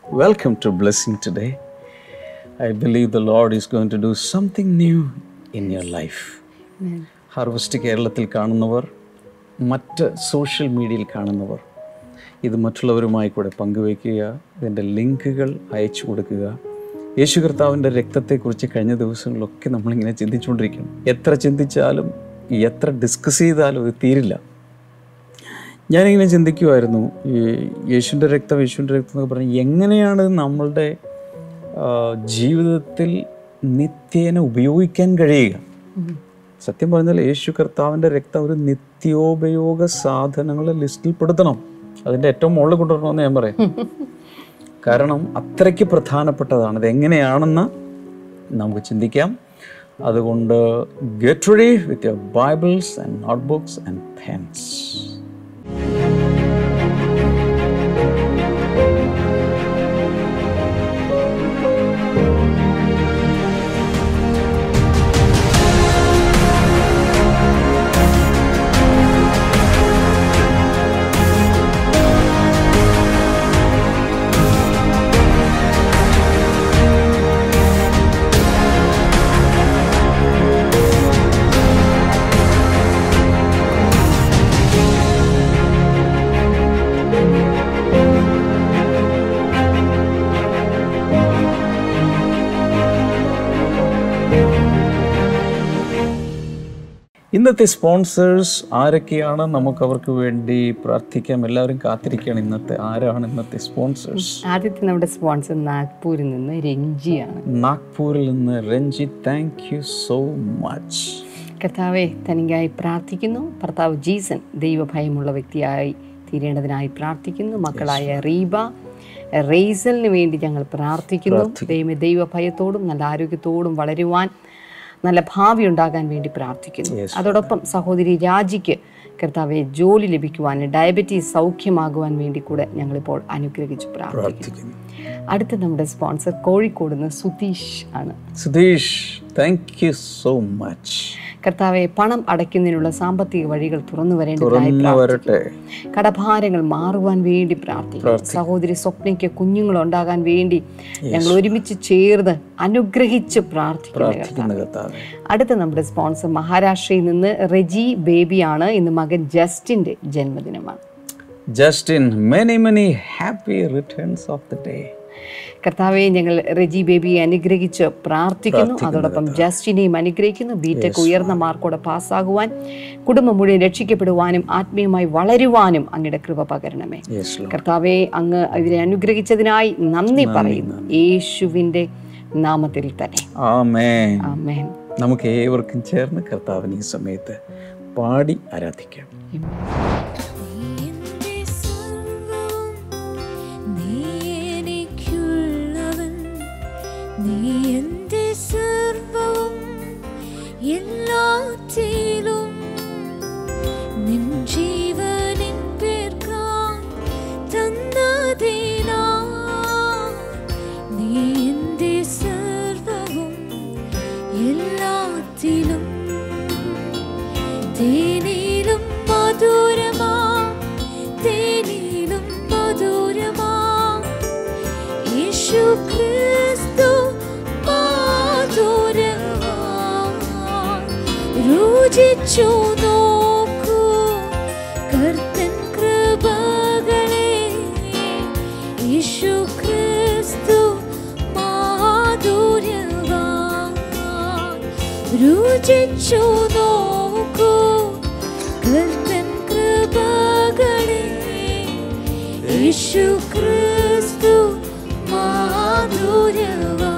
Welcome to Blessing today. I believe the Lord is going to do something new in your life. Harvest കേരളത്തിൽ കാണുന്നവർ മറ്റ് social മീഡിയയിൽ കാണുന്നവർ ഇത് മറ്റുള്ളവരുമായി കൂടെ പങ്കുവയ്ക്കുക ഇതിൻ്റെ ലിങ്കുകൾ അയച്ചു കൊടുക്കുക യേശു കർത്താവിൻ്റെ രക്തത്തെക്കുറിച്ച് കഴിഞ്ഞ ദിവസങ്ങളിലൊക്കെ നമ്മളിങ്ങനെ ചിന്തിച്ചുകൊണ്ടിരിക്കണം എത്ര ചിന്തിച്ചാലും എത്ര ഡിസ്കസ് ചെയ്താലും ഇത് തീരില്ല ഞാനിങ്ങനെ ചിന്തിക്കുമായിരുന്നു ഈ യേശുവിൻ്റെ രക്തം യേശുവിൻ്റെ രക്തം എന്നൊക്കെ പറഞ്ഞ് എങ്ങനെയാണ് നമ്മളുടെ ആ, ജീവിതത്തിൽ നിത്യേന ഉപയോഗിക്കാൻ കഴിയുക സത്യം പറഞ്ഞാൽ യേശു കർത്താവിൻ്റെ രക്തം ഒരു നിത്യോപയോഗ സാധനങ്ങളുടെ ലിസ്റ്റിൽ പെടുത്തണം അതിൻ്റെ ഏറ്റവും മുകളിൽ കൊണ്ടുവരണമെന്ന് ഞാൻ പറയാം കാരണം അത്രയ്ക്ക് പ്രധാനപ്പെട്ടതാണ് ഇത് എങ്ങനെയാണെന്ന് നമുക്ക് ചിന്തിക്കാം അതുകൊണ്ട് get ready with your Bibles and notebooks and pens ഇന്നത്തെ സ്പോൺസേഴ്സ് ആരൊക്കെയാണ് നമുക്ക് അവർക്ക് വേണ്ടി പ്രാർത്ഥിക്കാം എല്ലാവരും കാത്തിരിക്കുകയാണ് ഇന്നത്തെ ആരാണ് ഇന്നത്തെ സ്പോൺസേഴ്സ് ആദ്യത്തെ നമ്മുടെ സ്പോൺസർ നാഗ്പൂരിൽ നിന്ന് രഞ്ജിയാണ് നാഗ്പൂരിൽ നിന്ന് Renji thank you so much കർത്താവെ തനിക്കായി പ്രാർത്ഥിക്കുന്നു ഭർത്താവ് ജീസൻ ദൈവഭയമുള്ള വ്യക്തിയായി തീരേണ്ടതിനായി പ്രാർത്ഥിക്കുന്നു മക്കളായ റീബ റേസലിന് വേണ്ടി ഞങ്ങൾ പ്രാർത്ഥിക്കുന്നു ദൈവമേ ദൈവഭയത്തോടും നല്ല ആരോഗ്യത്തോടും വളരുവാൻ നല്ല ഭാവി ഉണ്ടാകാൻ വേണ്ടി പ്രാർത്ഥിക്കുന്നു അതോടൊപ്പം സഹോദരി രാജിക്ക് കർത്താവെ ജോലി ലഭിക്കുവാൻ ഡയബറ്റീസ് സൗഖ്യമാകുവാൻ വേണ്ടി കൂടെ ഞങ്ങളിപ്പോൾ അനുഗ്രഹിച്ച് പ്രാർത്ഥിക്കുന്നു അടുത്ത നമ്മുടെ സ്പോൺസർ കോഴിക്കോട് നിന്ന് സുതീഷ് ആണ് Sudheesh thank you so much കർത്താവെ പണം അടയ്ക്കുന്നതിനുള്ള സാമ്പത്തിക വഴികൾ തുറന്നു വരേണ്ടതായി തുറന്നു വരട്ടെ കടഭാരങ്ങൾ മാറുവാൻ വേണ്ടി പ്രാർത്ഥിക്കുന്നു സഹോദരി സ്വപ്നയ്ക്ക് കുഞ്ഞുങ്ങൾ ഉണ്ടാകാൻ വേണ്ടി ഞങ്ങൾ ഒരുമിച്ച് ചേർന്ന് അനുഗ്രഹിച്ച് പ്രാർത്ഥിക്കുന്നു പ്രാർത്ഥിക്കുന്ന കർത്താവേ അടുത്ത നമ്മുടെ സ്പോൺസർ മഹാരാഷ്ട്രയിൽ നിന്ന് റെജി ബേബിയാണ് ഇന്ന് മകൻ ജസ്റ്റിന്റെ ജന്മദിനമാണ് Justin many many happy returns of the day കർത്താവെ ഞങ്ങൾ റെജി ബേബിയെ അനുഗ്രഹിച്ച് പ്രാർത്ഥിക്കുന്നു അതോടൊപ്പം ജസ്റ്റിനെയും അനുഗ്രഹിക്കുന്നു ബിടെക് ഉയർന്ന മാർക്കോടെ പാസ്സാകുവാൻ കുടുംബം മുഴുവൻ രക്ഷിക്കപ്പെടുവാനും ആത്മീയമായി വളരുവാനും അങ്ങയുടെ കൃപ പകരണമേ യെസ് കർത്താവെ അങ്ങ് ഇതിനെ അനുഗ്രഹിച്ചതിനായി നന്ദി പറയുന്നു യേശുവിൻ്റെ നാമത്തിൽ തന്നെ ആമേൻ ആമേൻ നമുക്ക് ഏവർക്കും ചേർന്ന് കർത്താവിന് ഈ സമയത്ത് പാടി ആരാധിക്കാം എന്റെ സർവ്വവും നീ എനിക്കുള്ളവൻ നീ എന്റെ സർവ്വവും എല്ലാറ്റിലും നിൻ ജീവനിൻ പേർക്കാൻ തന്നതിനാ നീ എന്റെ സർവ്വവും എല്ലാറ്റിലും തേനിലും മധുരമാ തേനിലും മധുരമാ യേശു ക്രിസ്തു മാധുരമാ രുചിച്ചു നോക്കൂ കർത്തൻ കൃപകളെ യേശു ക്രിസ്തു മാധുരമാ രുചിച്ചു നോക്കൂ കർത്തൻ കൃപകളെ യേശു ക്രിസ്തു മാധുരവാ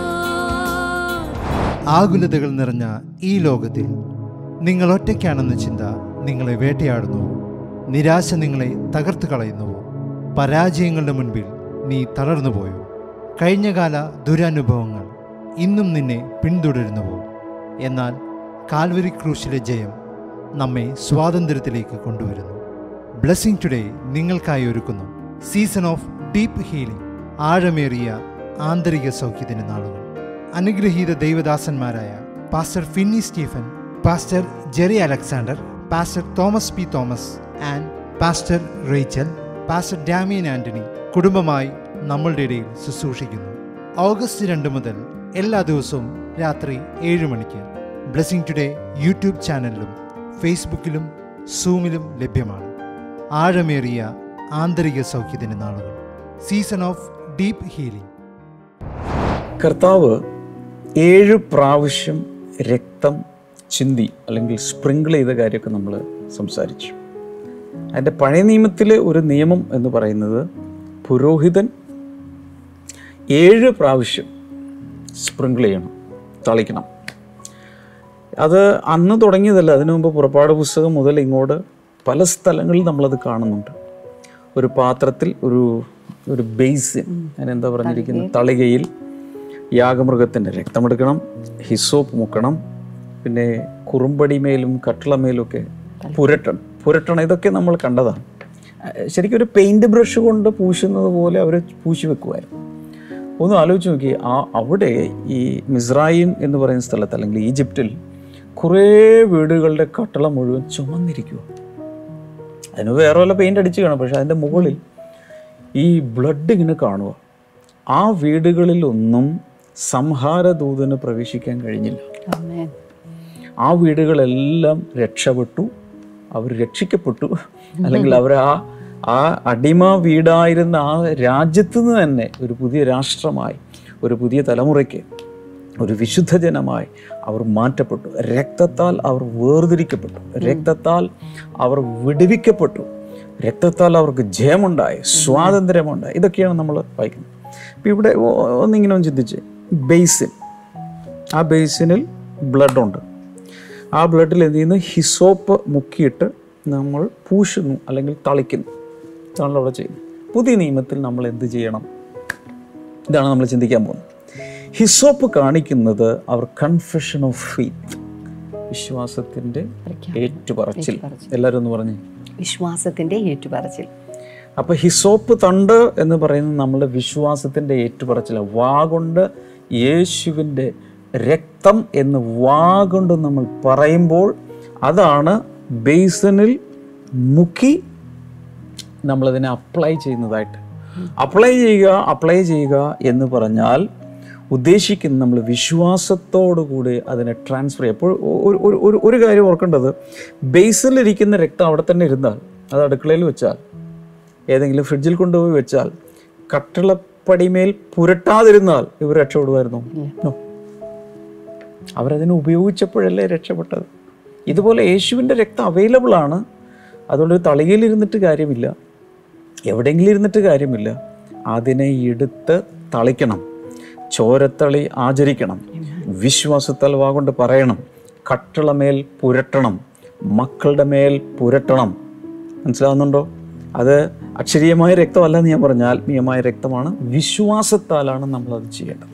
ആകുലതകൾ നിറഞ്ഞ ഈ ലോകത്തിൽ നിങ്ങൾ ഒറ്റയ്ക്കാണെന്ന ചിന്ത നിങ്ങളെ വേട്ടയാടുന്നുവോ നിരാശ നിങ്ങളെ തകർത്ത് കളയുന്നുവോ പരാജയങ്ങളുടെ മുൻപിൽ നീ തളർന്നുപോയോ കഴിഞ്ഞകാല ദുരനുഭവങ്ങൾ ഇന്നും നിന്നെ പിന്തുടരുന്നുവോ എന്നാൽ കാൽവരി ക്രൂശിലെ ജയം നമ്മെ സ്വാതന്ത്ര്യത്തിലേക്ക് കൊണ്ടുവരുന്നു ബ്ലെസ്സിങ് ടുഡേ നിങ്ങൾക്കായി ഒരുക്കുന്നു സീസൺ ഓഫ് ഡീപ്പ് ഹീലിംഗ് ആഴമേറിയ ആന്തരിക സൗഖ്യത്തിന് നാളുകൾ അനുഗ്രഹീത ദൈവദാസന്മാരായ pastor Finny Stephen pastor Jerry Alexander pastor Thomas P Thomas and pastor Rachel pastor Damien Antony കുടുംബമായി നമ്മളുടെ ഇടയിൽ ശുശ്രൂഷിക്കുന്നു ഓഗസ്റ്റ് രണ്ട് മുതൽ എല്ലാ ദിവസവും രാത്രി ഏഴ് മണിക്ക് ബ്ലെസ്സിങ് ടുഡേ യൂട്യൂബ് ചാനലിലും ഫേസ്ബുക്കിലും സൂമിലും ലഭ്യമാണ് ആഴമേറിയ ആന്തരിക സൗഖ്യത്തിൻ്റെ നാളുകൾ സീസൺ ഓഫ് ഡീപ്പ് ഹീലിംഗ് കർത്താവ് ഏഴ് പ്രാവശ്യം രക്തം ചിന്തി അല്ലെങ്കിൽ സ്പ്രിങ്കിൾ ചെയ്ത കാര്യമൊക്കെ നമ്മൾ സംസാരിച്ചു അതിൻ്റെ പഴയ നിയമത്തിലെ ഒരു നിയമം എന്ന് പറയുന്നത് പുരോഹിതൻ ഏഴ് പ്രാവശ്യം സ്പ്രിങ്കിൾ ചെയ്യണം തളിക്കണം അത് അന്ന് തുടങ്ങിയതല്ല അതിനു മുമ്പ് പുറപ്പാട് പുസ്തകം മുതൽ ഇങ്ങോട്ട് പല സ്ഥലങ്ങളിൽ നമ്മളത് കാണുന്നുണ്ട് ഒരു പാത്രത്തിൽ ഒരു ഒരു ബേസിൻ അതിനെന്താ പറഞ്ഞിരിക്കുന്നത് തളികയിൽ യാഗമൃഗത്തിൻ്റെ രക്തമെടുക്കണം ഹിസോപ്പ് മുക്കണം പിന്നെ കുറുമ്പടിമേലും കട്ടിളമേലും ഒക്കെ പുരട്ടണം പുരട്ടണം ഇതൊക്കെ നമ്മൾ കണ്ടതാണ് അഹ് ശരിക്കും ഒരു പെയിൻറ് ബ്രഷ് കൊണ്ട് പൂശുന്നത് പോലെ അവർ പൂശി വെക്കുമായിരുന്നു ഒന്ന് ആലോചിച്ച് നോക്കി ആ അവിടെ ഈ മിസ്രൈൻ എന്ന് പറയുന്ന സ്ഥലത്ത് അല്ലെങ്കിൽ ഈജിപ്തിൽ കുറേ വീടുകളുടെ കട്ടള മുഴുവൻ ചുമന്നിരിക്കുക അതിന് വേറെ വല്ല പെയിൻ്റ് അടിച്ച് കാണും പക്ഷെ അതിൻ്റെ മുകളിൽ ഈ ബ്ലഡ് ഇങ്ങനെ കാണുക ആ വീടുകളിലൊന്നും സംഹാരദൂതന് പ്രവേശിക്കാൻ കഴിഞ്ഞില്ല ആമേൻ ആ വീടുകളെല്ലാം രക്ഷപ്പെട്ടു അവർ രക്ഷിക്കപ്പെട്ടു അല്ലെങ്കിൽ അവർ ആ ആ അടിമ വീടായിരുന്ന ആ രാജ്യത്ത് നിന്ന് തന്നെ ഒരു പുതിയ രാഷ്ട്രമായി ഒരു പുതിയ തലമുറയ്ക്ക് ഒരു വിശുദ്ധ ജനമായി അവർ മാറ്റപ്പെട്ടു രക്തത്താൽ അവർ വേർതിരിക്കപ്പെട്ടു രക്തത്താൽ അവർ വിടുവിക്കപ്പെട്ടു രക്തത്താൽ അവർക്ക് ജയമുണ്ടായി സ്വാതന്ത്ര്യമുണ്ടായി ഇതൊക്കെയാണ് നമ്മൾ വായിക്കുന്നത് ഇപ്പം ഇവിടെ ഒ- ഒന്നിങ്ങനെ ഒന്ന് ചിന്തിച്ച് ബേസിൻ ആ ബേസിനിൽ ബ്ലഡ് ഉണ്ട് ആ ബ്ലഡിൽ എന്ത് ചെയ്യുന്നു ഹിസോപ്പ് മുക്കിയിട്ട് നമ്മൾ പൂശുന്നു അല്ലെങ്കിൽ തളിക്കുന്നു ഇതാണല്ലോ അവിടെ ചെയ്യുന്നത് പുതിയ നിയമത്തിൽ നമ്മൾ എന്ത് ചെയ്യണം ഇതാണ് നമ്മൾ ചിന്തിക്കാൻ പോകുന്നത് ഹിസോപ്പ് കാണിക്കുന്നത് അവർ കൺഫെഷൻ ഓഫ് ഫെയ്ത്ത് വിശ്വാസത്തിൻ്റെ ഏറ്റുപറച്ചിൽ എല്ലാവരും ഒന്ന് പറഞ്ഞേ വിശ്വാസത്തിന്റെ ഏറ്റുപറച്ചിൽ അപ്പൊ ഹിസോപ്പ് തണ്ട് എന്ന് പറയുന്നത് നമ്മുടെ വിശ്വാസത്തിന്റെ ഏറ്റുപറച്ചില വാ കൊണ്ട് യേശുവിൻ്റെ രക്തം എന്ന് വാ കൊണ്ട് നമ്മൾ പറയുമ്പോൾ അതാണ് ബേസനിൽ മുക്കി നമ്മളതിനെ അപ്ലൈ ചെയ്യുന്നതായിട്ട് അപ്ലൈ ചെയ്യുക അപ്ലൈ ചെയ്യുക എന്ന് പറഞ്ഞാൽ ഉദ്ദേശിക്കുന്ന നമ്മൾ വിശ്വാസത്തോടു കൂടി അതിനെ ട്രാൻസ്ഫർ ചെയ്യുക അപ്പോൾ ഒരു ഒരു- ഒരു ഒരു കാര്യം ഓർക്കേണ്ടത് ബേസിലിരിക്കുന്ന രക്തം അവിടെ തന്നെ ഇരുന്നാൽ അത് അടുക്കളയിൽ വെച്ചാൽ ഏതെങ്കിലും ഫ്രിഡ്ജിൽ കൊണ്ടുപോയി വെച്ചാൽ കട്ടിളപ്പടിമേൽ പുരട്ടാതിരുന്നാൽ ഇവർ രക്ഷപ്പെടുമായിരുന്നു No. അവരതിനെ ഉപയോഗിച്ചപ്പോഴല്ലേ രക്ഷപ്പെട്ടത് ഇതുപോലെ യേശുവിൻ്റെ രക്തം അവൈലബിൾ ആണ് അതുകൊണ്ട് തളികയിൽ ഇരുന്നിട്ട് കാര്യമില്ല എവിടെയെങ്കിലും ഇരുന്നിട്ട് കാര്യമില്ല അതിനെ എടുത്ത് തളിക്കണം ചോരത്തളി ആചരിക്കണം വിശ്വാസത്താൽ വാഗൊണ്ട് പറയണം കട്ടിളമേൽ പുരട്ടണം മക്കളുടെ മേൽ പുരട്ടണം മനസ്സിലാവുന്നുണ്ടോ അത് അക്ഷരീയമായ രക്തമല്ല എന്ന് ഞാൻ പറഞ്ഞ ആത്മീയമായ രക്തമാണ് വിശ്വാസത്താലാണ് നമ്മളത് ചെയ്യേണ്ടത്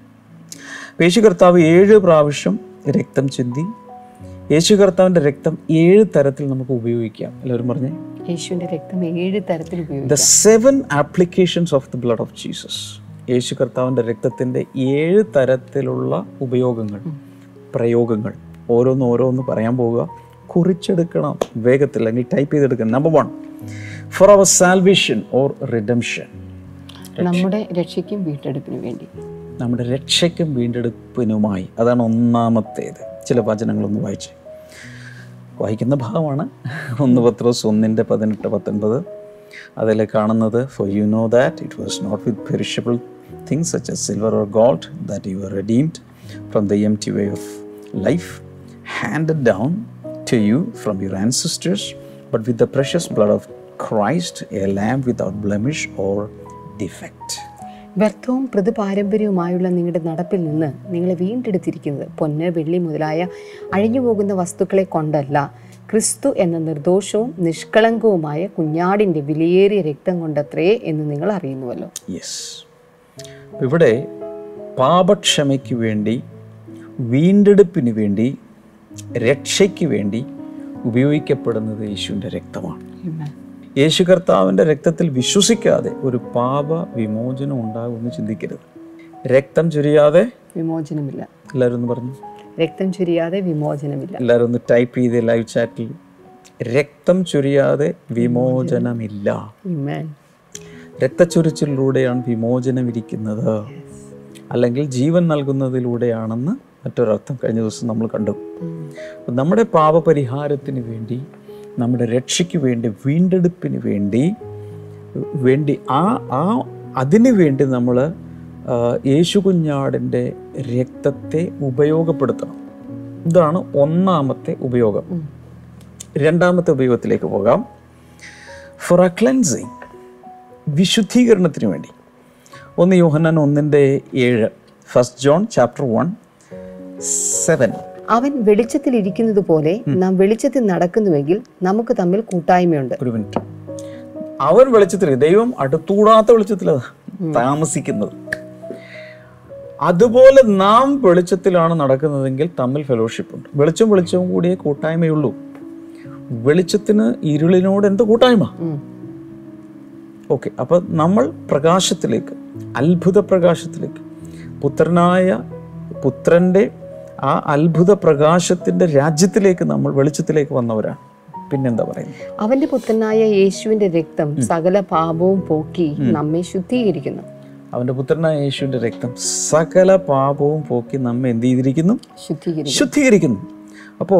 യേശു കർത്താവ് ഏഴ് പ്രാവശ്യം രക്തം ചിന്തി യേശു കർത്താവിൻ്റെ രക്തം ഏഴ് തരത്തിൽ നമുക്ക് ഉപയോഗിക്കാം എല്ലാവരും പറഞ്ഞേ യേശുവിന്റെ രക്തം ഏഴ് തരത്തിൽ ഉപയോഗിക്കും the seven applications of the blood of Jesus യേശു കർത്താവിൻ്റെ രക്തത്തിൻ്റെ ഏഴ് തരത്തിലുള്ള ഉപയോഗങ്ങൾ പ്രയോഗങ്ങൾ ഓരോന്ന് ഓരോന്ന് പറയാൻ പോവുക കുറിച്ചെടുക്കണം വേഗത്തിൽ അല്ലെങ്കിൽ ടൈപ്പ് ചെയ്തെടുക്കണം number one for our salvation or redemption നമ്മുടെ രക്ഷയ്ക്കും വീണ്ടെടുപ്പിനും വേണ്ടി നമ്മുടെ രക്ഷയ്ക്കും വീണ്ടെടുപ്പിനുമായി അതാണ് ഒന്നാമത്തേത് ചില വചനങ്ങളൊന്ന് വായിച്ച് വായിക്കുന്ന ഭാഗമാണ് ഒന്ന് പത്രോസ് ഒന്നിൻ്റെ പതിനെട്ട് പത്തൊൻപത് അതിൽ കാണുന്നത് for you know that it was not with perishable things such as silver or gold that you are redeemed from the empty way of life handed down to you from your ancestors, but with the precious blood of Christ, a lamb without blemish or defect. വ്യർത്ഥവും പ്രതിപാരമ്പര്യവുമായുള്ള നിങ്ങളുടെ നടപ്പിൽ നിന്ന് നിങ്ങളെ വീണ്ടെടുത്തിരിക്കുന്നത് പൊന്ന് വെള്ളി മുതലായ അഴിഞ്ഞുപോകുന്ന വസ്തുക്കളെ കൊണ്ടല്ല ക്രിസ്തു എന്ന നിർദോഷവും നിഷ്കളങ്കവുമായ കുഞ്ഞാടിൻ്റെ വിലയേറിയ രക്തം കൊണ്ടത്രേ എന്ന് നിങ്ങൾ അറിയുന്നുവല്ലോ യെസ് ഇവിടെ പാപക്ഷമയ്ക്ക് വേണ്ടി വീണ്ടെടുപ്പിന് വേണ്ടി രക്ഷയ്ക്ക് വേണ്ടി ഉപയോഗിക്കപ്പെടുന്നത് യേശുവിൻ്റെ രക്തമാണ് യേശു കർത്താവിൻ്റെ രക്തത്തിൽ വിശ്വസിക്കാതെ ഒരു പാപ വിമോചനം ഉണ്ടാകുമെന്ന് ചിന്തിക്കരുത് രക്തം ചുരിയാതെ വിമോചനമില്ല എല്ലാവരും ഒന്ന് പറഞ്ഞു രക്തം ചുരിയാതെ വിമോചനമില്ല എല്ലാവരും ഒന്ന് ടൈപ്പ് ചെയ്ത് ലൈവ് ചാറ്റിൽ രക്തം ചുരിയാതെ വിമോചനമില്ല Amen. രക്തച്ചൊരിച്ചിലൂടെയാണ് വിമോചനം ഇരിക്കുന്നത് അല്ലെങ്കിൽ ജീവൻ നൽകുന്നതിലൂടെയാണെന്ന് മറ്റൊരർത്ഥം കഴിഞ്ഞ ദിവസം നമ്മൾ കണ്ടു അപ്പോൾ നമ്മുടെ പാപപരിഹാരത്തിന് വേണ്ടി നമ്മുടെ രക്ഷയ്ക്ക് വേണ്ടി വീണ്ടെടുപ്പിന് വേണ്ടി വേണ്ടി ആ ആ അതിനു വേണ്ടി നമ്മൾ യേശു കുഞ്ഞാടിൻ്റെ രക്തത്തെ ഉപയോഗപ്പെടുത്തണം ഇതാണ് ഒന്നാമത്തെ ഉപയോഗം രണ്ടാമത്തെ ഉപയോഗത്തിലേക്ക് പോകാം ഫോർ അ ക്ലെൻസിങ് വിശുദ്ധീകരണത്തിന് വേണ്ടി ഒന്ന് യോഹന്നാൻ ഒന്നിൻ്റെ ഏഴ് first John chapter one seven അവൻ വെളിച്ചത്തിൽ ഇരിക്കുന്നത് പോലെ നാം വെളിച്ചത്തിൽ നടക്കുന്നുവെങ്കിൽ നമുക്ക് തമ്മിൽ കൂട്ടായ്മയുണ്ട് ഒരു മിനിറ്റ് അവൻ വെളിച്ചത്തിൽ ദൈവം അടുത്തൂടാത്ത വെളിച്ചത്തിലാണ് താമസിക്കുന്നത് അതുപോലെ നാം വെളിച്ചത്തിലാണ് നടക്കുന്നതെങ്കിൽ തമ്മിൽ ഫെലോഷിപ്പ് ഉണ്ട് വെളിച്ചം വെളിച്ചവും കൂടിയേ കൂട്ടായ്മയുള്ളൂ വെളിച്ചത്തിന് ഇരുളിനോട് എന്ത് കൂട്ടായ്മ ഉം. ഓക്കെ അപ്പം നമ്മൾ പ്രകാശത്തിലേക്ക് അത്ഭുത പ്രകാശത്തിലേക്ക് പുത്രനായ പുത്രൻ്റെ ആ അത്ഭുത പ്രകാശത്തിൻ്റെ രാജ്യത്തിലേക്ക് നമ്മൾ വെളിച്ചത്തിലേക്ക് വന്നവരാണ് പിന്നെന്താ പറയുന്നത് അവന്റെ പുത്രനായ യേശുവിന്റെ രക്തം സകല പാപവും പോക്കി നമ്മെ ശുദ്ധീകരിക്കുന്നു അവൻ്റെ പുത്രനായ യേശുവിൻ്റെ രക്തം സകല പാപവും പോക്കി നമ്മെ എന്ത് ചെയ്തിരിക്കുന്നു ശുദ്ധീകരിക്കുന്നു ശുദ്ധീകരിക്കുന്നു അപ്പോൾ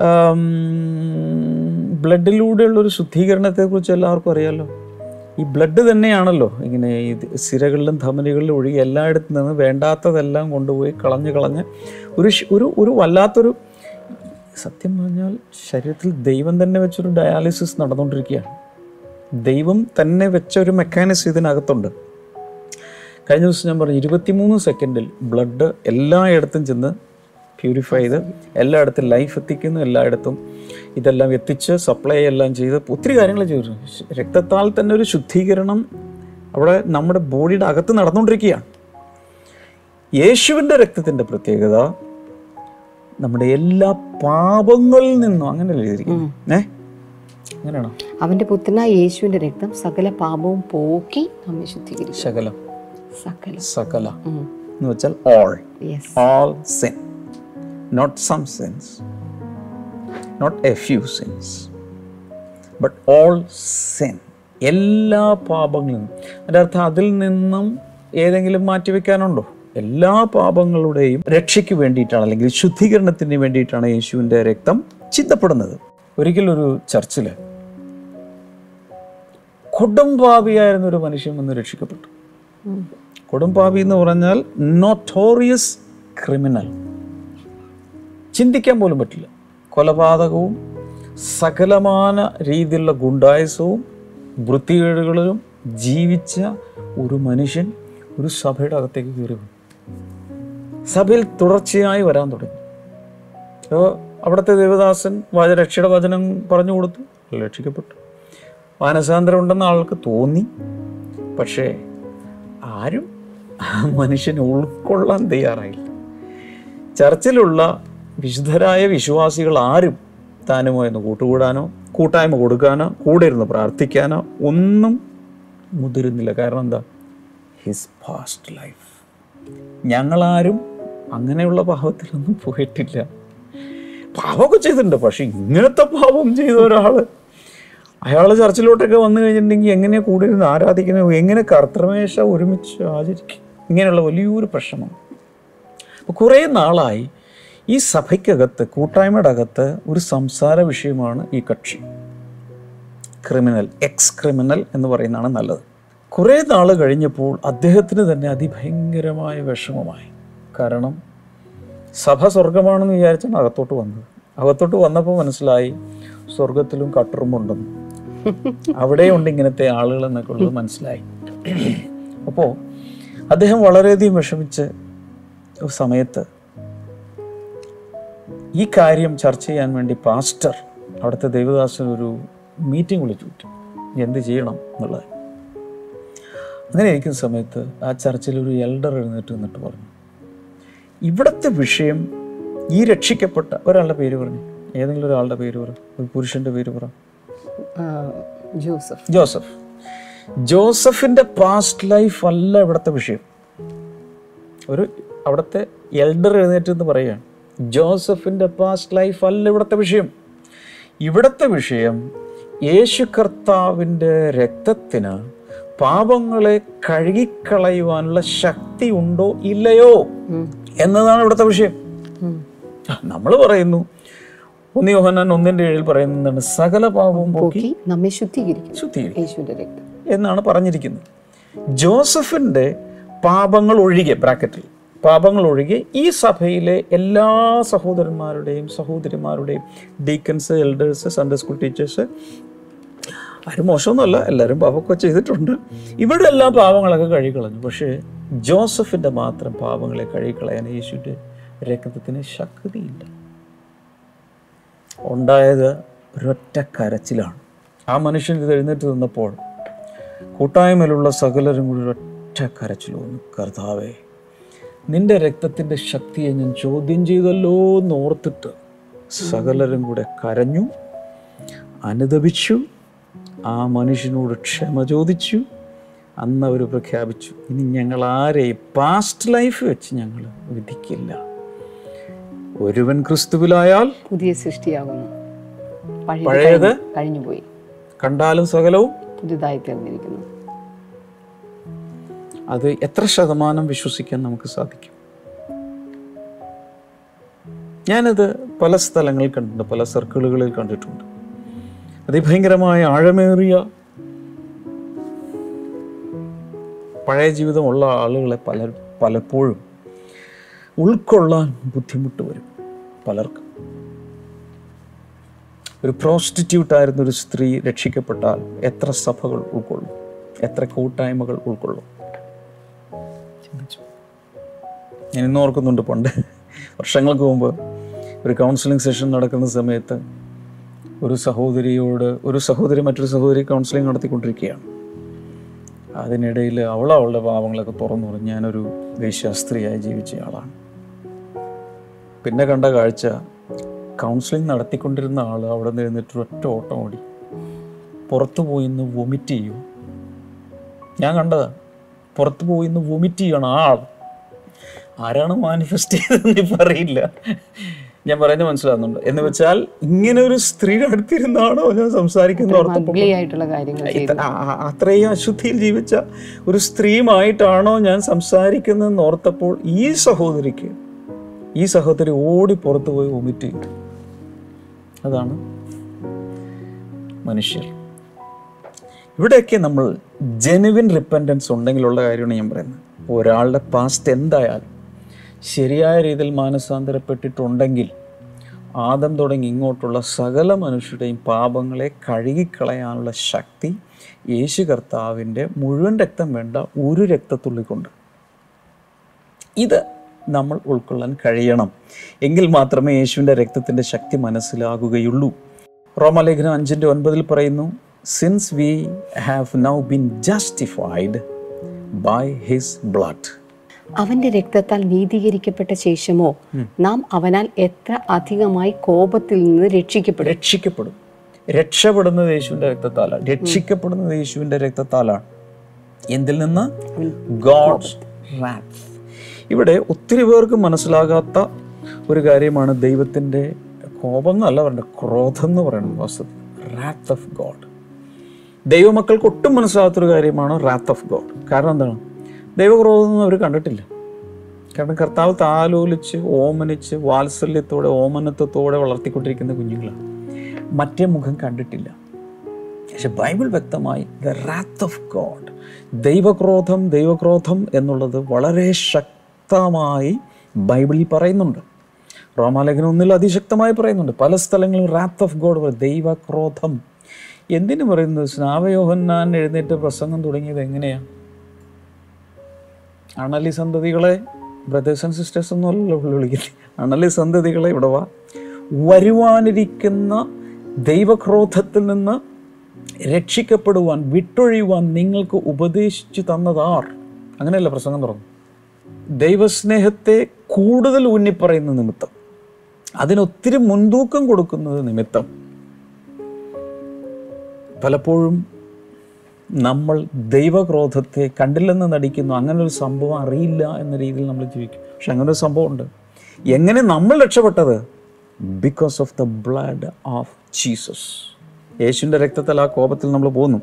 ബ്ലഡിലൂടെയുള്ള ഒരു ശുദ്ധീകരണത്തെക്കുറിച്ച് എല്ലാവർക്കും അറിയാമല്ലോ ഈ ബ്ലഡ് തന്നെയാണല്ലോ ഇങ്ങനെ ഈ സിരകളിലും ധമനികളിലും ഒഴുകി എല്ലായിടത്തു നിന്ന് വേണ്ടാത്തതെല്ലാം കൊണ്ടുപോയി കളഞ്ഞ് കളഞ്ഞ് ഒരു ശ്- ഒരു ഒരു വല്ലാത്തൊരു സത്യം പറഞ്ഞാൽ ശരീരത്തിൽ ദൈവം തന്നെ വെച്ചൊരു ഡയാലിസിസ് നടന്നുകൊണ്ടിരിക്കുകയാണ് ദൈവം തന്നെ വെച്ച ഒരു മെക്കാനിസം ഇതിനകത്തുണ്ട് കഴിഞ്ഞ ദിവസം ഞാൻ പറഞ്ഞു ഇരുപത്തിമൂന്ന് സെക്കൻഡിൽ ബ്ലഡ് എല്ലായിടത്തും ചെന്ന് പ്യൂരിഫൈ ചെയ്ത് എല്ലായിടത്തും ലൈഫ് എത്തിക്കുന്നു എല്ലായിടത്തും ഇതെല്ലാം എത്തിച്ച് സപ്ലൈ എല്ലാം ചെയ്ത് ഒത്തിരി കാര്യങ്ങൾ ചെയ്തു രക്തത്താൽ തന്നെ ഒരു ശുദ്ധീകരണം അവിടെ നമ്മുടെ ബോഡിയുടെ അകത്ത് നടന്നുകൊണ്ടിരിക്കുകയാണ് യേശുവിൻ്റെ രക്തത്തിൻ്റെ പ്രത്യേകത നമ്മുടെ എല്ലാ പാപങ്ങളിൽ നിന്നും അങ്ങനെയല്ലേ എഴുതിയിരിക്കുന്നു ഏ അങ്ങനെയാണോ അവന്റെ പുത്രനായ യേശുവിന്റെ രക്തം സകല പാപവും പോക്കി നമ്മെ ശുദ്ധീകരിക്കും ശകലം സകല സകല ഉം. എന്ന് വെച്ചാൽ all yes all sin, not some sins, not a few sins, but all sin. എല്ലാ പാപങ്ങളും അതിൻ്റെ അർത്ഥം അതിൽ നിന്നും ഏതെങ്കിലും മാറ്റിവെക്കാനുണ്ടോ എല്ലാ പാപങ്ങളുടെയും രക്ഷയ്ക്ക് വേണ്ടിയിട്ടാണ് അല്ലെങ്കിൽ ശുദ്ധീകരണത്തിന് വേണ്ടിയിട്ടാണ് യേശുവിൻ്റെ രക്തം ചിന്തപ്പെടുന്നത് ഒരിക്കലൊരു ചർച്ചിൽ കൊടുംപാപിയായിരുന്ന ഒരു മനുഷ്യൻ വന്ന് രക്ഷിക്കപ്പെട്ടു കൊടുംപാപി എന്ന് പറഞ്ഞാൽ നോട്ടോറിയസ് ക്രിമിനൽ ചിന്തിക്കാൻ പോലും പറ്റില്ല കൊലപാതകവും സകലമാന രീതിയിലുള്ള ഗുണ്ടായുസവും വൃത്തികേടുകളിലും ജീവിച്ച ഒരു മനുഷ്യൻ ഒരു സഭയുടെ അകത്തേക്ക് കയറി വന്നു സഭയിൽ തുടർച്ചയായി വരാൻ തുടങ്ങി അപ്പോൾ അവിടുത്തെ ദേവദാസൻ വച രക്ഷയുടെ വചനം പറഞ്ഞു കൊടുത്തു അയാൾ രക്ഷിക്കപ്പെട്ടു മാനസാന്തരം ഉണ്ടെന്ന് ആൾക്ക് തോന്നി പക്ഷേ ആരും ആ മനുഷ്യനെ ഉൾക്കൊള്ളാൻ തയ്യാറായില്ല ചർച്ചിലുള്ള വിശുദ്ധരായ വിശ്വാസികൾ ആരും താനുമായിരുന്നു കൂട്ടുകൂടാനോ കൂട്ടായ്മ കൊടുക്കാനോ കൂടെ ഇരുന്ന് പ്രാർത്ഥിക്കാനോ ഒന്നും മുതിരുന്നില്ല കാരണം എന്താ ഹിസ് പാസ്റ്റ് ലൈഫ് ഞങ്ങളാരും അങ്ങനെയുള്ള പാപത്തിലൊന്നും പോയിട്ടില്ല പാപമൊക്കെ ചെയ്തിട്ടുണ്ട് പക്ഷെ ഇങ്ങനത്തെ പാപം ചെയ്ത ഒരാള് അയാൾ ചർച്ചിലോട്ടൊക്കെ വന്നു കഴിഞ്ഞിട്ടുണ്ടെങ്കിൽ എങ്ങനെ കൂടെ ഇരുന്ന് ആരാധിക്കുന്നത് എങ്ങനെ കർത്തമേശ ഒരുമിച്ച് ആചരിക്കും ഇങ്ങനെയുള്ള വലിയൊരു പ്രശ്നമാണ് അപ്പോൾ കുറേ നാളായി ഈ സഭയ്ക്കകത്ത് കൂട്ടായ്മയുടെ അകത്ത് ഒരു സംസാര വിഷയമാണ് ഈ കക്ഷി ക്രിമിനൽ എക്സ് ക്രിമിനൽ എന്ന് പറയുന്നതാണ് നല്ലത് കുറേ നാൾ കഴിഞ്ഞപ്പോൾ അദ്ദേഹത്തിന് തന്നെ അതിഭയങ്കരമായ വിഷമമായി കാരണം സഭ സ്വർഗമാണെന്ന് വിചാരിച്ചാണ് അകത്തോട്ട് വന്നത് അകത്തോട്ട് വന്നപ്പോൾ മനസ്സിലായി സ്വർഗത്തിലും കട്ടറുമുണ്ടെന്ന് അവിടെയുണ്ട് ഇങ്ങനത്തെ ആളുകൾ എന്നൊക്കെ ഉള്ളത് മനസ്സിലായി അപ്പോൾ അദ്ദേഹം വളരെയധികം വിഷമിച്ച് ഒരു സമയത്ത് ഈ കാര്യം ചർച്ച ചെയ്യാൻ വേണ്ടി പാസ്റ്റർ അവിടുത്തെ ദേവദാസൻ ഒരു മീറ്റിംഗ് വിളിച്ചു വിട്ടു എന്ത് ചെയ്യണം എന്നുള്ളത് അങ്ങനെ ഇരിക്കുന്ന സമയത്ത് ആ ചർച്ചിൽ ഒരു എൽഡർ എഴുന്നേറ്റ് നിന്നിട്ട് പറഞ്ഞു ഇവിടുത്തെ വിഷയം ഈ രക്ഷിക്കപ്പെട്ട ഒരാളുടെ പേര് പറഞ്ഞു ഏതെങ്കിലും ഒരാളുടെ പേര് പറ ഒരു പുരുഷന്റെ പേര് പറ ആ, ജോസഫ് ജോസഫ് ജോസഫിന്റെ പാസ്റ്റ് ലൈഫ് അല്ല ഇവിടുത്തെ വിഷയം ഒരു അവിടുത്തെ എൽഡർ എഴുന്നേറ്റ് എന്ന് പറയുകയാണ് ജോസഫിന്റെ പാസ്റ്റ് ലൈഫ് അല്ല ഇവിടുത്തെ വിഷയം ഇവിടുത്തെ വിഷയം യേശു കർത്താവിൻ്റെ രക്തത്തിന് പാപങ്ങളെ കഴുകിക്കളയുവാനുള്ള ശക്തി ഉണ്ടോ ഇല്ലയോ എന്നതാണ് ഇവിടുത്തെ വിഷയം നമ്മൾ പറയുന്നു ഒന്ന് യോഹന്നാൻ ഒന്നിന്റെ ഏഴിൽ പറയുന്നതാണ് സകല പാപവും പോക്കി പോക്കി നമ്മെ ശുദ്ധീകരിക്കും ശുദ്ധീകരിക്കും യേശുവിന്റെ രക്തം എന്നാണ് പറഞ്ഞിരിക്കുന്നത് ജോസഫിന്റെ പാപങ്ങൾ ഒഴികെ ബ്രാക്കറ്റിൽ പാപങ്ങൾ ഒഴികെ ഈ സഭയിലെ എല്ലാ സഹോദരന്മാരുടെയും സഹോദരിമാരുടെയും deacons elders Sunday school teachers ആരും മോശമൊന്നുമല്ല എല്ലാവരും പാപമൊക്കെ ചെയ്തിട്ടുണ്ട് ഇവിടെ എല്ലാ പാപങ്ങളൊക്കെ കഴുകിക്കളഞ്ഞു പക്ഷേ ജോസഫിന്റെ മാത്രം പാപങ്ങളെ കഴുകിക്കളയാൻ യേശുവിൻ്റെ രക്തത്തിന് ശക്തിയില്ല ഉണ്ടായത് ഒരൊറ്റ കരച്ചിലാണ് ആ മനുഷ്യൻ ഇത് എഴുന്നേറ്റ് നിന്നപ്പോൾ കൂട്ടായ്മയിലുള്ള സകലരും കൂടി ഒരൊറ്റ കരച്ചിൽ വന്നു കർത്താവേ നിന്റെ രക്തത്തിൻ്റെ ശക്തിയെ ഞാൻ ചോദ്യം ചെയ്തല്ലോ എന്ന് ഓർത്തിട്ട് സകലരും കൂടെ കരഞ്ഞു അനുദപിച്ചു ആ മനുഷ്യനോട് ക്ഷമ ചോദിച്ചു അന്ന് അവർ പ്രഖ്യാപിച്ചു ഇനി ഞങ്ങൾ ആരെയും പാസ്റ്റ് ലൈഫ് വെച്ച് ഞങ്ങൾ വിധിക്കില്ല ഒരുവൻ ക്രിസ്തുവിലായാൽ പുതിയ സൃഷ്ടിയാകുന്നു പഴയത് പഴയത് കഴിഞ്ഞു- കഴിഞ്ഞുപോയി കണ്ടാലും സകലവും പുതുതായി തീർന്നിരിക്കുന്നു അത് എത്ര ശതമാനം വിശ്വസിക്കാൻ നമുക്ക് സാധിക്കും ഞാനത് പല സ്ഥലങ്ങളിൽ കണ്ടിട്ടുണ്ട് പല സർക്കിളുകളിൽ കണ്ടിട്ടുണ്ട് അതിഭയങ്കരമായ ആഴമേറിയ പഴയ ജീവിതമുള്ള ആളുകളെ പല പലപ്പോഴും ഉൾക്കൊള്ളാൻ ബുദ്ധിമുട്ട് വരും പലർക്കും ഒരു പ്രോസ്റ്റിറ്റ്യൂട്ട് ആയിരുന്ന ഒരു സ്ത്രീ രക്ഷിക്കപ്പെട്ടാൽ എത്ര സഭകൾ ഉൾക്കൊള്ളും എത്ര കൂട്ടായ്മകൾ ഉൾക്കൊള്ളും ചിന്തിച്ചു ഞാൻ ഇന്ന് ഓർക്കുന്നുണ്ട് പണ്ട് വർഷങ്ങൾക്ക് മുമ്പ് ഒരു കൗൺസിലിംഗ് സെഷൻ നടക്കുന്ന സമയത്ത് ഒരു സഹോദരിയോട് ഒരു സഹോദരി മറ്റൊരു സഹോദരി കൗൺസിലിംഗ് നടത്തിക്കൊണ്ടിരിക്കുകയാണ് അതിനിടയിൽ അവൾ അവളുടെ പാവങ്ങളൊക്കെ തുറന്നു പറഞ്ഞു ഞാനൊരു വേശ്യാസ്ത്രീയായി ജീവിച്ച ആളാണ് പിന്നെ കണ്ട കാഴ്ച കൗൺസിലിംഗ് നടത്തിക്കൊണ്ടിരുന്ന ആൾ അവിടെ നിന്ന് എഴുന്നേറ്റ് ഒറ്റ ഓട്ടം ഓടി പുറത്തു പോയി ഇന്ന് വൊമിറ്റ് ചെയ്യും ഞാൻ കണ്ടതാ പുറത്തു പോയി ഇന്ന് വൊമിറ്റ് ചെയ്യണം ആ ആൾ ആരാണ് മാനിഫെസ്റ്റ് ചെയ്തതെന്ന് ഇപ്പം അറിയില്ല ഞാൻ പറയുന്നത് മനസ്സിലാകുന്നുണ്ട് എന്ന് വെച്ചാൽ ഇങ്ങനെ ഒരു സ്ത്രീയുടെ അടുത്തിരുന്നാണോ ഞാൻ സംസാരിക്കുന്ന ഓർത്തപ്പോൾ ugly ആയിട്ടുള്ള കാര്യങ്ങൾ ചെയ്തു ഇത്ര- ആ- ആ- അത്രയും അശുദ്ധിയിൽ ജീവിച്ച ഒരു സ്ത്രീയുമായിട്ടാണോ ഞാൻ സംസാരിക്കുന്നതെന്ന് ഓർത്തപ്പോൾ ഈ സഹോദരിക്ക് ഈ സഹോദരി ഓടി പുറത്തു പോയി വൊമിറ്റ് ചെയ്തു അതാണ് മനുഷ്യർ ഇവിടെയൊക്കെ നമ്മൾ ജെനുവിൻ റിപ്പൻറ്റൻസ് ഉണ്ടെങ്കിലുള്ള കാര്യമാണ് ഞാൻ പറയുന്നത് ഇപ്പോൾ ഒരാളുടെ പാസ്റ്റ് എന്തായാലും ശരിയായ രീതിയിൽ മാനസാന്തരപ്പെട്ടിട്ടുണ്ടെങ്കിൽ ആദം തുടങ്ങി ഇങ്ങോട്ടുള്ള സകല മനുഷ്യരുടെയും പാപങ്ങളെ കഴുകിക്കളയാനുള്ള ശക്തി യേശു കർത്താവിൻ്റെ മുഴുവൻ രക്തം വേണ്ട ഒരു രക്തത്തുള്ളിക്കൊണ്ട് ഇത് നമ്മൾ ഉൾക്കൊള്ളാൻ കഴിയണം എങ്കിൽ മാത്രമേ യേശുവിൻ്റെ രക്തത്തിൻ്റെ ശക്തി മനസ്സിലാകുകയുള്ളൂ റോമലേഖനം അഞ്ചിൻ്റെ ഒൻപതിൽ പറയുന്നു since we have now been justified by his blood അവന്റെ രക്തത്താൽ നീതീകരിക്കപ്പെട്ട ശേഷമോ നാം അവനാൽ എത്ര അധികമായി കോപത്തിൽ നിന്ന് രക്ഷിക്കപ്പെടും രക്ഷിക്കപ്പെടും രക്ഷപ്പെടുന്നത് യേശുവിൻ്റെ രക്തത്താലാണ് രക്ഷിക്കപ്പെടുന്നത് യേശുവിൻ്റെ രക്തത്താലാണ് എന്തിൽ നിന്ന് ഗോഡ്സ് റാത്ത് ഇവിടെ ഒത്തിരി പേർക്ക് മനസ്സിലാകാത്ത ഒരു കാര്യമാണ് ദൈവത്തിൻ്റെ കോപം എന്നല്ല പറയുന്നത് ക്രോധം എന്ന് പറയുന്നത് വാസ്തവത്തിൽ റാത്ത് ഓഫ് ഗോഡ് ദൈവമക്കൾക്ക് ഒട്ടും മനസ്സിലാകാത്തൊരു കാര്യമാണ് റാത്ത് ഓഫ് ഗോഡ് കാരണം എന്താണ് ദൈവക്രോധം ഒന്നും അവർ കണ്ടിട്ടില്ല കാരണം കർത്താവ് താലോലിച്ച് ഓമനിച്ച് വാത്സല്യത്തോടെ ഓമനത്വത്തോടെ വളർത്തിക്കൊണ്ടിരിക്കുന്ന കുഞ്ഞുങ്ങളാണ് മറ്റേ മുഖം കണ്ടിട്ടില്ല പക്ഷെ ബൈബിൾ വ്യക്തമായി ദ റാത്ത് ഓഫ് ഗോഡ് ദൈവക്രോധം ദൈവക്രോധം എന്നുള്ളത് വളരെ ശക്തമായി ബൈബിളിൽ പറയുന്നുണ്ട് റോമാലേഖനം ഒന്നിൽ അതിശക്തമായി പറയുന്നുണ്ട് പല സ്ഥലങ്ങളിലും റാത്ത് ഓഫ് ഗോഡ് ദൈവക്രോധം എന്തിനു പറയുന്നത് സ്നാവയോഹന്നാൻ എഴുന്നേറ്റ് പ്രസംഗം തുടങ്ങിയത് എങ്ങനെയാണ് അണലി സന്തതികളെ ബ്രദേഴ്സ് ആൻഡ് സിസ്റ്റേഴ്സ് ഒന്നുമല്ലല്ലോ പുള്ളി വിളിക്കുന്നത് അണലി സന്തതികളെ ഇവിടെ വാ വരുവാനിരിക്കുന്ന ദൈവക്രോധത്തിൽ നിന്ന് രക്ഷിക്കപ്പെടുവാൻ വിട്ടൊഴിയുവാൻ നിങ്ങൾക്ക് ഉപദേശിച്ചു തന്നതാർ അങ്ങനെയല്ല പ്രസംഗം തുറന്നു ദൈവസ്നേഹത്തെ കൂടുതൽ ഊന്നിപ്പറയുന്ന നിമിത്തം അതിനൊത്തിരി മുൻതൂക്കം കൊടുക്കുന്നത് നിമിത്തം പലപ്പോഴും നമ്മൾ ദൈവക്രോധത്തെ കണ്ടില്ലെന്ന് നടിക്കുന്നു അങ്ങനെ ഒരു സംഭവം അറിയില്ല എന്ന രീതിയിൽ നമ്മൾ ജീവിക്കും പക്ഷെ അങ്ങനെ ഒരു സംഭവമുണ്ട് എങ്ങനെ നമ്മൾ രക്ഷപ്പെട്ടത് because of the blood of Jesus യേശുവിൻ്റെ രക്തത്തിൽ ആ കോപത്തിൽ നമ്മൾ പോകുന്നു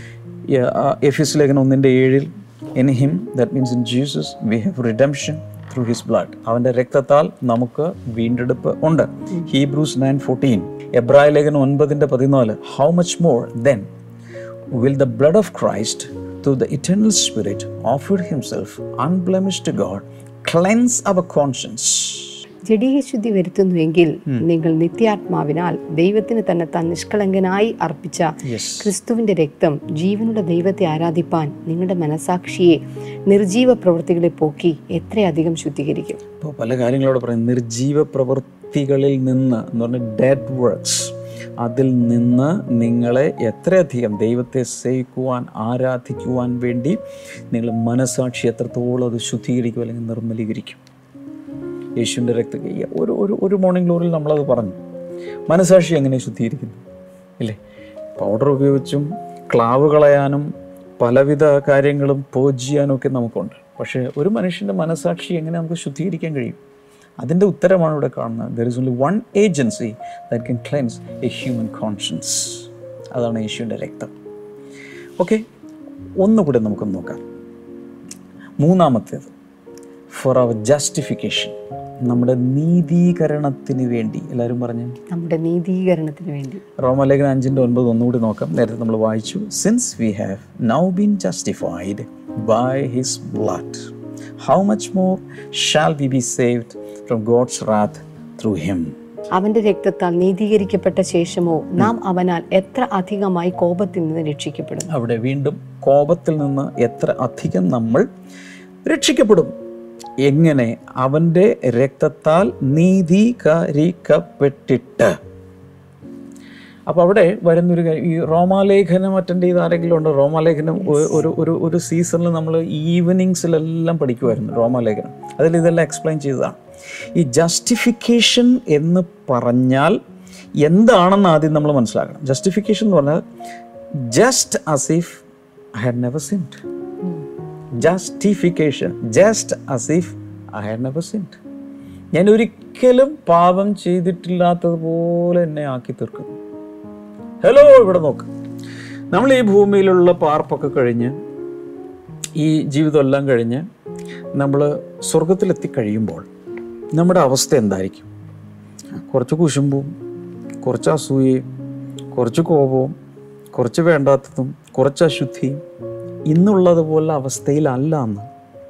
എഫിസ് ലേഖനം ഒന്നിൻ്റെ ഏഴിൽ in him that means in Jesus we have redemption through his blood അവൻ്റെ രക്തത്താൽ നമുക്ക് വീണ്ടെടുപ്പ് ഉണ്ട് ഹീബ്രൂസ് നയൻ ഫോർട്ടീൻ എബ്രായ ലേഖനം ഒൻപതിൻ്റെ പതിനാല് how much more then will the blood of Christ, through the eternal Spirit, offered himself unblemished to God, cleanse our conscience. ജഡീയ ശുദ്ധി വരുത്തുന്നുവെങ്കിൽ നിങ്ങൾ നിത്യാത്മാവിനാൽ ദൈവത്തിന് തന്നെ താൻ നിഷ്കളങ്കനായി അർപ്പിച്ച Yes. ക്രിസ്തുവിന്റെ രക്തം ജീവനുള്ള ദൈവത്തെ ആരാധിപ്പാൻ നിങ്ങളുടെ മനസാക്ഷിയെ നിർജീവ പ്രവൃത്തികളെ പോക്കി എത്രയധികം ശുദ്ധീകരിക്കും ഇപ്പോൾ പല കാര്യങ്ങളോട് പറയും നിർജീവ പ്രവൃത്തികളിൽ നിന്ന് എന്ന് പറഞ്ഞാൽ ഡെഡ് വർക്ക്സ് അതിൽ നിന്ന് നിങ്ങളെ എത്രയധികം ദൈവത്തെ സേവിക്കുവാൻ ആരാധിക്കുവാൻ വേണ്ടി നിങ്ങൾ മനസാക്ഷി എത്രത്തോളം അത് ശുദ്ധീകരിക്കും അല്ലെങ്കിൽ നിർമ്മലീകരിക്കും യേശുവിൻ്റെ രക്ത ഒരു ഒരു ഒരു മോർണിംഗ് ഗ്ലോറിൽ നമ്മളത് പറഞ്ഞു മനസാക്ഷി എങ്ങനെ ശുദ്ധീകരിക്കുന്നു ഇല്ലേ പൗഡർ ഉപയോഗിച്ചും ക്ലാവ് കളയാനും പലവിധ കാര്യങ്ങളും പോജ് ചെയ്യാനും ഒക്കെ നമുക്കുണ്ട് പക്ഷേ ഒരു മനുഷ്യൻ്റെ മനസാക്ഷി എങ്ങനെ നമുക്ക് ശുദ്ധീകരിക്കാൻ കഴിയും അതിൻ്റെ ഉത്തരമാണ് ഇവിടെ കാണുന്നത് there is only one agency that can cleanse a human conscience അതാണ് യേശുവിൻ്റെ രക്തം ഓക്കെ ഒന്നുകൂടെ നമുക്കൊന്ന് നോക്കാം മൂന്നാമത്തേത് ഫോർ അവർ ജസ്റ്റിഫിക്കേഷൻ നമ്മുടെ നീതീകരണത്തിന് വേണ്ടി എല്ലാവരും പറഞ്ഞു നമ്മുടെ നീതീകരണത്തിന് വേണ്ടി റോമലേഖനം അഞ്ചിൻ്റെ ഒൻപത് ഒന്നുകൂടി നോക്കാം നേരത്തെ നമ്മൾ വായിച്ചു since we have now been justified by his blood how much more shall we be saved from God's wrath through him അവന്റെ രക്തത്താൽ നീതീകരിക്കപ്പെട്ട ശേഷമോ നാം അവനാൽ എത്ര അധികമായി കോപത്തിൽ നിന്ന് രക്ഷിക്കപ്പെടും അവിടെ വീണ്ടും കോപത്തിൽ നിന്ന് എത്ര അധികം നമ്മൾ രക്ഷിക്കപ്പെടും എങ്ങനെ അവൻ്റെ രക്തത്താൽ നീതീകരിക്കപ്പെട്ടിട്ട് അപ്പോൾ അവിടെ വരുന്നൊരു കാര്യം ഈ റോമാലേഖനം അറ്റൻഡ് ചെയ്ത ആരെങ്കിലും ഉണ്ടോ റോമാലേഖനം ഒ- ഒരു ഒരു ഒരു സീസണിൽ നമ്മൾ ഈവനിങ്സിലെല്ലാം പഠിക്കുമായിരുന്നു റോമാലേഖനം അതിൽ ഇതെല്ലാം എക്സ്പ്ലെയിൻ ചെയ്തതാണ് ഈ ജസ്റ്റിഫിക്കേഷൻ എന്ന് പറഞ്ഞാൽ എന്താണെന്ന് ആദ്യം നമ്മൾ മനസ്സിലാക്കണം ജസ്റ്റിഫിക്കേഷൻ എന്ന് പറഞ്ഞാൽ just as if I had never sinned justification just as if I had never sinned ഞാൻ ഒരിക്കലും പാപം ചെയ്തിട്ടില്ലാത്തതുപോലെ എന്നെ ആക്കി തീർക്കുന്നു ഹലോ ഇവിടെ നോക്ക് നമ്മൾ ഈ ഭൂമിയിലുള്ള പാർപ്പൊക്കെ കഴിഞ്ഞ് ഈ ജീവിതമെല്ലാം കഴിഞ്ഞ് നമ്മൾ സ്വർഗത്തിലെത്തി കഴിയുമ്പോൾ നമ്മുടെ അവസ്ഥ എന്തായിരിക്കും കുറച്ച് കുശുമ്പും കുറച്ച് അസൂയയും കുറച്ച് കോപവും കുറച്ച് വേണ്ടാത്തതും കുറച്ച് അശുദ്ധിയും ഇന്നുള്ളതുപോലെ അവസ്ഥയിലല്ല അന്ന്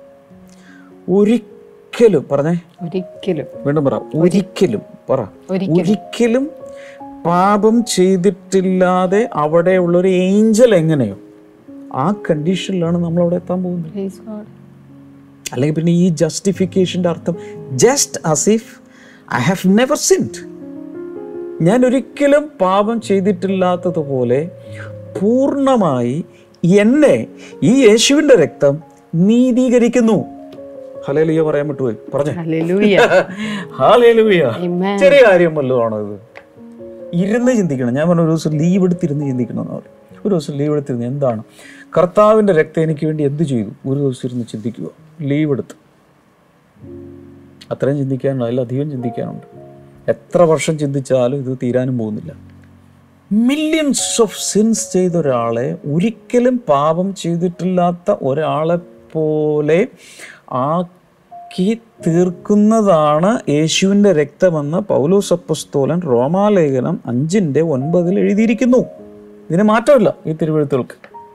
ഒരിക്കലും പറഞ്ഞേ ഒരിക്കലും വീണ്ടും പറ ഒരിക്കലും പറ ഒരിക്കലും. ഒരിക്കലും പാപം ചെയ്തിട്ടില്ലാതെ അവിടെയുള്ള ഒരു ഏഞ്ചൽ എങ്ങനെയോ ആ കണ്ടീഷനിലാണ് നമ്മൾ അവിടെ എത്താൻ പോകുന്നത് Praise God. അല്ലെങ്കിൽ പിന്നെ ഈ ജസ്റ്റിഫിക്കേഷൻ്റെ അർത്ഥം just as if I have never sinned ഞാൻ ഒരിക്കലും പാപം ചെയ്തിട്ടില്ലാത്തതുപോലെ പൂർണ്ണമായി എന്നെ ഈ യേശുവിൻ്റെ രക്തം നീതീകരിക്കുന്നു ഹലേലിയ പറയാൻ വിട്ടുപോയി പറഞ്ഞേ Hallelujah. Hallelujah Amen. ചെറിയ കാര്യം വല്ലതുമാണോ ഇത് ഇരുന്ന് ചിന്തിക്കണം ഞാൻ പറഞ്ഞ ഒരു ദിവസം ലീവ് എടുത്തിരുന്ന് ചിന്തിക്കണം എന്ന് പറയും ഒരു ദിവസം ലീവ് എടുത്തിരുന്ന് എന്താണ് കർത്താവിൻ്റെ രക്തം എനിക്ക് വേണ്ടി എന്ത് ചെയ്തു ഒരു ദിവസം ഇരുന്ന് ചിന്തിക്കുക ലീവ് എടുത്ത് അത്രയും ചിന്തിക്കാനുണ്ട് അതിലധികം ചിന്തിക്കാനുണ്ട് എത്ര വർഷം ചിന്തിച്ചാലും ഇത് തീരാനും പോകുന്നില്ല മില്യൺസ് ഓഫ് സിൻസ് ചെയ്ത ഒരാളെ ഒരിക്കലും പാപം ചെയ്തിട്ടില്ലാത്ത ഒരാളെ പോലെ ആക്കി തീർക്കുന്നതാണ് യേശുവിൻ്റെ രക്തമെന്ന് പൗലോസ് അപ്പസ്തോലൻ റോമാലേഖനം അഞ്ചിൻ്റെ ഒൻപതിൽ എഴുതിയിരിക്കുന്നു ഇതിന് മാറ്റമില്ല ഈ തിരുവഴുത്തുകൾക്ക്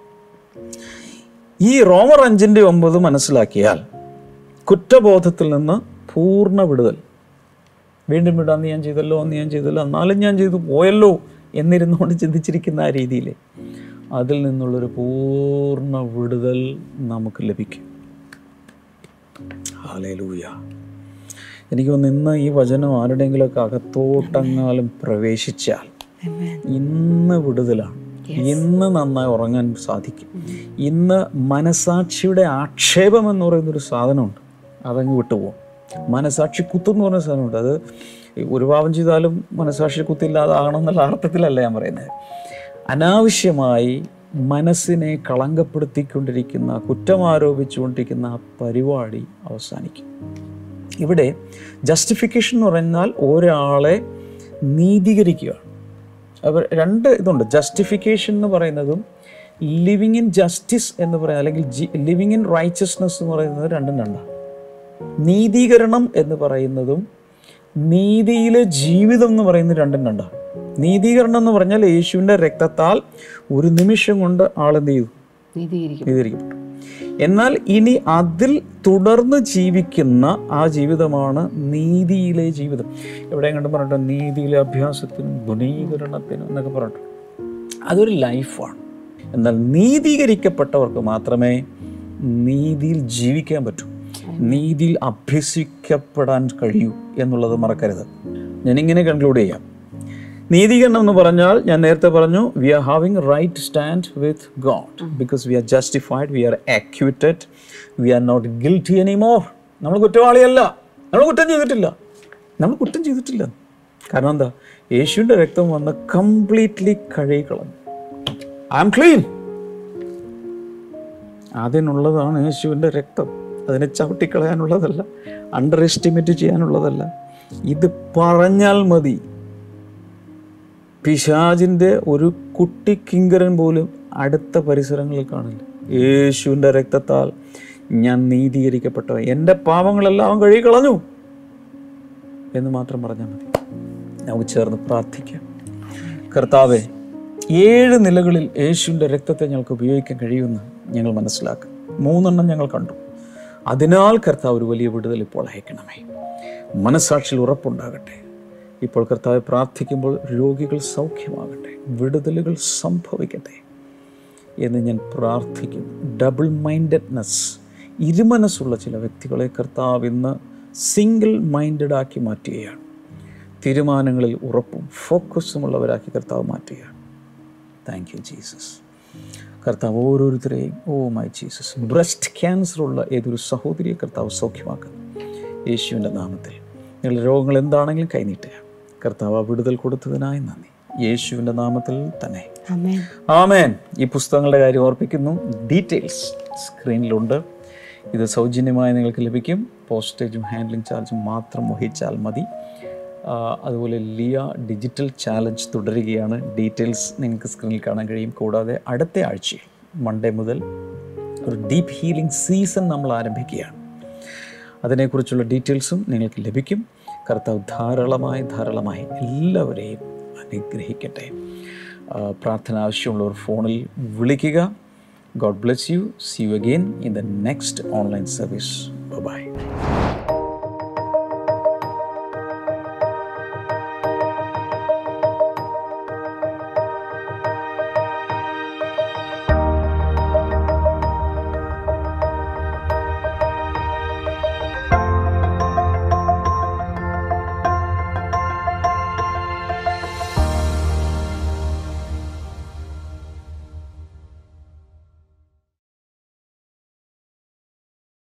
ഈ റോമർ അഞ്ചിൻ്റെ ഒമ്പത് മനസ്സിലാക്കിയാൽ കുറ്റബോധത്തിൽ നിന്ന് പൂർണ്ണ വിടുതൽ വീണ്ടും വീണ്ടും അന്ന് ഞാൻ ചെയ്തല്ലോ അന്ന് ഞാൻ ചെയ്തല്ലോ എന്നാലും ഞാൻ ചെയ്തു പോയല്ലോ എന്നിരുന്നുകൊണ്ട് ചിന്തിച്ചിരിക്കുന്ന ആ രീതിയിൽ അതിൽ നിന്നുള്ളൊരു പൂർണ്ണ വിടുതൽ നമുക്ക് ലഭിക്കും ഹാലേലൂയ എനിക്ക് തോന്നുന്നു ഇന്ന് ഈ വചനം ആരുടെയെങ്കിലുമൊക്കെ അകത്തോട്ടെങ്ങാലും പ്രവേശിച്ചാൽ ഇന്ന് വിടുതലാണ് ഇന്ന് നന്നായി ഉറങ്ങാൻ സാധിക്കും ഇന്ന് മനസാക്ഷിയുടെ ആക്ഷേപം എന്ന് പറയുന്നൊരു സാധനമുണ്ട് അതങ്ങ് വിട്ടുപോകും മനസാക്ഷി കുത്തെന്ന് പറഞ്ഞ സാധനമുണ്ട് അത് ഒരു പാപം ചെയ്താലും മനസാക്ഷി കുത്തില്ലാതാകണം എന്നുള്ള അർത്ഥത്തിലല്ല ഞാൻ പറയുന്നത് അനാവശ്യമായി മനസ്സിനെ കളങ്കപ്പെടുത്തിക്കൊണ്ടിരിക്കുന്ന കുറ്റം ആരോപിച്ചുകൊണ്ടിരിക്കുന്ന ആ പരിപാടി അവസാനിക്കും ഇവിടെ ജസ്റ്റിഫിക്കേഷൻ എന്ന് പറഞ്ഞാൽ ഒരാളെ നീതീകരിക്കുകയാണ് അവർ രണ്ട് ഇതുണ്ട് ജസ്റ്റിഫിക്കേഷൻ എന്ന് പറയുന്നതും ലിവിങ് ഇൻ ജസ്റ്റിസ് എന്ന് പറയുന്നത് അല്ലെങ്കിൽ ലിവിങ് ഇൻ റൈച്ചസ്നെസ് എന്ന് പറയുന്നത് രണ്ടും രണ്ടാണ് നീതീകരണം എന്ന് പറയുന്നതും നീതിയിലെ ജീവിതം എന്ന് പറയുന്നത് രണ്ടും രണ്ടാണ് നീതീകരണം എന്ന് പറഞ്ഞാൽ യേശുവിൻ്റെ രക്തത്താൽ ഒരു നിമിഷം കൊണ്ട് ആളെന്ത് ചെയ്തു നീതീകരിക്കും നീതീകരിക്കപ്പെട്ടു എന്നാൽ ഇനി അതിൽ തുടർന്ന് ജീവിക്കുന്ന ആ ജീവിതമാണ് നീതിയിലെ ജീവിതം എവിടെയും കണ്ട് പറഞ്ഞിട്ട് നീതിയിലെ അഭ്യാസത്തിനും ഗുണീകരണത്തിനും എന്നൊക്കെ പറഞ്ഞിട്ട് അതൊരു ലൈഫാണ് എന്നാൽ നീതീകരിക്കപ്പെട്ടവർക്ക് മാത്രമേ നീതിയിൽ ജീവിക്കാൻ പറ്റൂ നീതിയിൽ അഭ്യസിക്കപ്പെടാൻ കഴിയൂ എന്നുള്ളത് മറക്കരുത് ഞാനിങ്ങനെ കൺക്ലൂഡ് ചെയ്യാം നീതീകരണം എന്ന് പറഞ്ഞാൽ ഞാൻ നേരത്തെ പറഞ്ഞു we are having right stand with God because we are justified we are acquitted we are not guilty any more നമ്മൾ കുറ്റവാളിയല്ല നമ്മൾ കുറ്റം ചെയ്തിട്ടില്ല നമ്മൾ കുറ്റം ചെയ്തിട്ടില്ല കാരണം എന്താ യേശുവിൻ്റെ രക്തം വന്ന് കംപ്ലീറ്റ്ലി കഴുകിക്കളഞ്ഞു ഐ ആം ക്ലീൻ അതിനുള്ളതാണ് യേശുവിൻ്റെ രക്തം അതിനെ ചവിട്ടിക്കളയാനുള്ളതല്ല അണ്ടർ എസ്റ്റിമേറ്റ് ചെയ്യാനുള്ളതല്ല ഇത് പറഞ്ഞാൽ മതി പിശാജിൻ്റെ ഒരു കുട്ടി കിങ്കരൻ പോലും അടുത്ത പരിസരങ്ങളിൽ കാണില്ല യേശുവിൻ്റെ രക്തത്താൽ ഞാൻ നീതീകരിക്കപ്പെട്ടവ എൻ്റെ പാപങ്ങളെല്ലാം അവൻ കഴുകി കളഞ്ഞു എന്ന് മാത്രം പറഞ്ഞാൽ മതി നമുക്ക് ചേർന്ന് പ്രാർത്ഥിക്കാം കർത്താവെ ഏഴ് നിലകളിൽ യേശുവിൻ്റെ രക്തത്തെ ഞങ്ങൾക്ക് ഉപയോഗിക്കാൻ കഴിയുമെന്ന് ഞങ്ങൾ മനസ്സിലാക്കും മൂന്നെണ്ണം ഞങ്ങൾ കണ്ടു അതിനാൽ കർത്താവ് ഒരു വലിയ വിടുതൽ ഇപ്പോൾ അയക്കണമേ മനസാക്ഷിയിൽ ഉറപ്പുണ്ടാകട്ടെ ഇപ്പോൾ കർത്താവ് പ്രാർത്ഥിക്കുമ്പോൾ രോഗികൾ സൗഖ്യമാകട്ടെ വിടുതലുകൾ സംഭവിക്കട്ടെ എന്ന് ഞാൻ പ്രാർത്ഥിക്കുന്നു ഡബിൾ മൈൻഡഡ്നെസ് ഇരുമനസ്സുള്ള ചില വ്യക്തികളെ കർത്താവ് ഇന്ന് സിംഗിൾ മൈൻഡഡ് ആക്കി മാറ്റുകയാണ് തീരുമാനങ്ങളിൽ ഉറപ്പും ഫോക്കസുമുള്ളവരാക്കി കർത്താവ് മാറ്റുകയാണ് താങ്ക് യു ജീസസ് കർത്താവ് ഓരോരുത്തരെയും oh my Jesus breast cancer ഉള്ള ഏതൊരു സഹോദരിയെ കർത്താവ് സൗഖ്യമാക്കുന്നു യേശുവിൻ്റെ നാമത്തിൽ നിങ്ങളുടെ രോഗങ്ങൾ എന്താണെങ്കിലും കൈനീട്ടുക കർത്താവ് ആ വിടുതൽ കൊടുത്തതിനായി നന്ദി യേശുവിൻ്റെ നാമത്തിൽ തന്നെ ആമേൻ ആമേൻ ഈ പുസ്തകങ്ങളുടെ കാര്യം ഓർപ്പിക്കുന്നു ഡീറ്റെയിൽസ് സ്ക്രീനിലുണ്ട് ഇത് സൗജന്യമായി നിങ്ങൾക്ക് ലഭിക്കും പോസ്റ്റേജും ഹാൻഡ്ലിംഗ് ചാർജും മാത്രം വഹിച്ചാൽ മതി ആ, അതുപോലെ ലിയ ഡിജിറ്റൽ ചാലഞ്ച് തുടരുകയാണ് ഡീറ്റെയിൽസ് നിങ്ങൾക്ക് സ്ക്രീനിൽ കാണാൻ കഴിയും കൂടാതെ അടുത്ത ആഴ്ചയിൽ മൺഡേ മുതൽ ഒരു ഡീപ്പ് ഹീലിംഗ് സീസൺ നമ്മൾ ആരംഭിക്കുകയാണ് അതിനെക്കുറിച്ചുള്ള ഡീറ്റെയിൽസും നിങ്ങൾക്ക് ലഭിക്കും കർത്താവ് ധാരാളമായി ധാരാളമായി എല്ലാവരെയും അനുഗ്രഹിക്കട്ടെ ആ, പ്രാർത്ഥന ആവശ്യമുള്ളവർ ഫോണിൽ വിളിക്കുക God bless you see you again in the next online service by